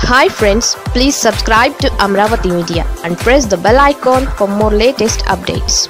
hi friends please subscribe to Amaravati media and press the bell icon for more latest updates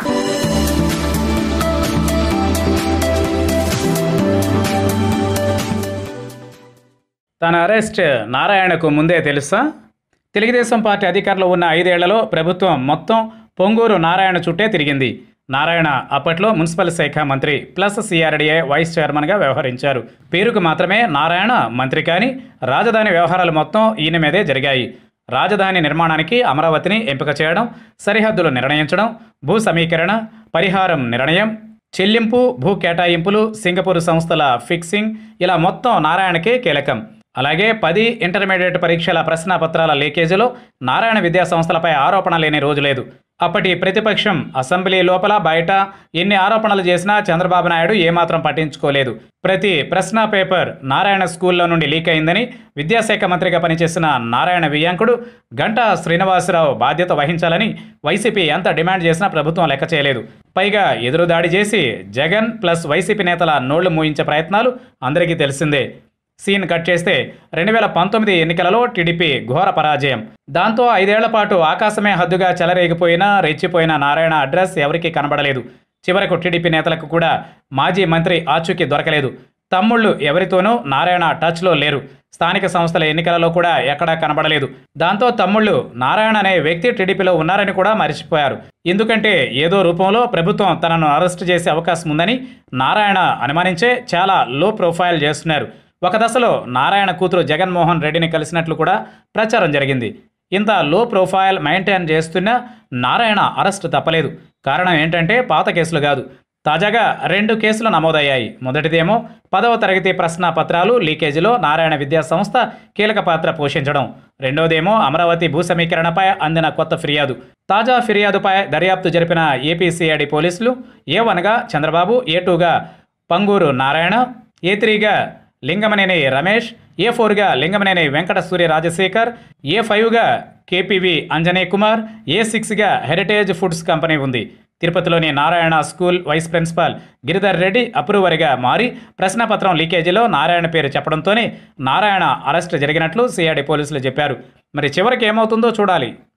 తన arrest నారాయణకు ముందే తెలుసా Telugu Desam party అధికారంలో ఉన్న ఐదేళ్లలో ప్రభుత్వం మొత్తం పొంగూరు నారాయణ చుట్టే తిరిగింది నారాయణ అప్పట్లో మున్సిపల్ శాఖ మంత్రి ప్లస్ సిఆర్డీఏ వైస్ చైర్మన్గా వ్యవహరించారు పేరుకు మాత్రమే నారాయణ మంత్రి కానీ రాజధాని వ్యవహారాలు మొత్తం ఈయన మీదే జరిగాయి రాజధాని నిర్మాణానికి అమరావతిని ఎంపిక చేయడం సరిహద్దులు నిర్ణయించడం భూ సమీకరణ పరిహారం నిర్ణయం చెల్లింపు భూ కేటాయింపులు సింగపూర్ సంస్థల ఫిక్సింగ్ ఇలా మొత్తం నారాయణకే కీలకం అలాగే పది ఇంటర్మీడియట్ పరీక్షల ప్రశ్నాపత్రాల లీకేజీలో నారాయణ విద్యా సంస్థలపై ఆరోపణ లేని రోజు లేదు అప్పటి ప్రతిపక్షం అసెంబ్లీ లోపల బయట ఎన్ని ఆరోపణలు చేసినా చంద్రబాబు నాయుడు ఏమాత్రం పట్టించుకోలేదు ప్రతి ప్రశ్న పేపర్ నారాయణ స్కూల్లో నుండి లీక్ అయిందని విద్యాశాఖ మంత్రిగా పనిచేసిన నారాయణ వియ్యాంకుడు గంటా శ్రీనివాసరావు బాధ్యత వహించాలని వైసీపీ ఎంత డిమాండ్ చేసినా ప్రభుత్వం లెక్క చేయలేదు పైగా ఎదురుదాడి చేసి జగన్ ప్లస్ వైసీపీ నేతల నోళ్లు మూయించే ప్రయత్నాలు అందరికీ తెలిసిందే సీన్ కట్ చేస్తే రెండు వేల పంతొమ్మిది ఎన్నికలలో టీడీపీ ఘోర పరాజయం దాంతో ఐదేళ్ల పాటు ఆకాశమే హద్దుగా చెలరేగిపోయిన రెచ్చిపోయిన నారాయణ అడ్రస్ ఎవరికీ కనబడలేదు చివరకు టీడీపీ నేతలకు కూడా మాజీ మంత్రి ఆచూకీ దొరకలేదు తమ్ముళ్ళు ఎవరితోనూ నారాయణ టచ్లో లేరు స్థానిక సంస్థల ఎన్నికలలో కూడా ఎక్కడా కనబడలేదు దాంతో తమ్ముళ్ళు నారాయణ అనే వ్యక్తి టీడీపీలో ఉన్నారని కూడా మర్చిపోయారు ఎందుకంటే ఏదో రూపంలో ప్రభుత్వం తనను అరెస్ట్ చేసే అవకాశం ఉందని నారాయణ అనుమానించే చాలా లో ప్రొఫైల్ చేస్తున్నారు ఒక దశలో నారాయణ కూతురు జగన్మోహన్ రెడ్డిని కలిసినట్లు కూడా ప్రచారం జరిగింది ఇంత లో ప్రొఫైల్ మెయింటైన్ చేస్తున్న నారాయణ అరెస్ట్ తప్పలేదు కారణం ఏంటంటే పాత కేసులు కాదు తాజాగా రెండు కేసులు నమోదయ్యాయి మొదటిదేమో పదవ తరగతి ప్రశ్న పత్రాలు లీకేజీలో నారాయణ విద్యా సంస్థ కీలక పాత్ర పోషించడం రెండోదేమో అమరావతి భూ సమీకరణపై అందిన కొత్త ఫిర్యాదు తాజా ఫిర్యాదుపై దర్యాప్తు జరిపిన ఏపీసీఐడి పోలీసులు ఏ వన్గా చంద్రబాబు ఏ టూగా పంగూరు నారాయణ ఏ త్రీగా లింగమనేని రమేష్ ఏ ఫోర్గా లింగమనేని వెంకట సూర్య రాజశేఖర్ ఏ ఫైవ్గా కేపీవి అంజనీ కుమార్ ఏ సిక్స్గా హెరిటేజ్ ఫుడ్స్ కంపెనీ ఉంది తిరుపతిలోని Narayana school vice principal Giridhar Reddy అప్రూవర్గా మారి ప్రశ్నపత్రం లీకేజీలో నారాయణ పేరు చెప్పడంతోనే నారాయణ అరెస్ట్ జరిగినట్లు సిఐడి పోలీసులు చెప్పారు మరి చివరికి ఏమవుతుందో చూడాలి